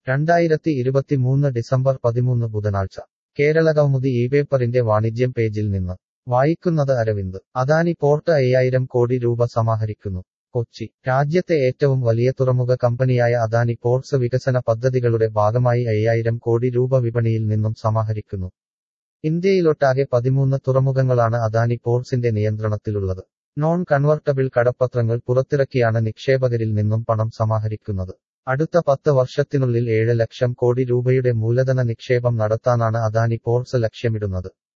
രണ്ടായിരത്തി ഇരുപത്തിമൂന്ന് ഡിസംബർ പതിമൂന്ന് ബുധനാഴ്ച കേരളകൗമുദി ഈ പേപ്പറിന്റെ വാണിജ്യം പേജിൽ നിന്ന് വായിക്കുന്നത് അരവിന്ദ് അദാനി പോർട്ട് അയ്യായിരം കോടി രൂപ സമാഹരിക്കുന്നു കൊച്ചി രാജ്യത്തെ ഏറ്റവും വലിയ തുറമുഖ കമ്പനിയായ അദാനി പോർട്സ് വികസന പദ്ധതികളുടെ ഭാഗമായി അയ്യായിരം കോടി രൂപ വിപണിയിൽ നിന്നും സമാഹരിക്കുന്നു ഇന്ത്യയിലൊട്ടാകെ പതിമൂന്ന് തുറമുഖങ്ങളാണ് അദാനി പോർട്സിന്റെ നിയന്ത്രണത്തിലുള്ളത് നോൺ കൺവെർട്ടബിൾ കടപ്പത്രങ്ങൾ പുറത്തിറക്കിയാണ് നിക്ഷേപകരിൽ നിന്നും പണം സമാഹരിക്കുന്നത് അടുത്ത പത്ത് വർഷത്തിനുള്ളിൽ ഏഴ് ലക്ഷം കോടി രൂപയുടെ മൂലധന നിക്ഷേപം നടത്താനാണ് അദാനി പോർട്സ് ലക്ഷ്യമിടുന്നത്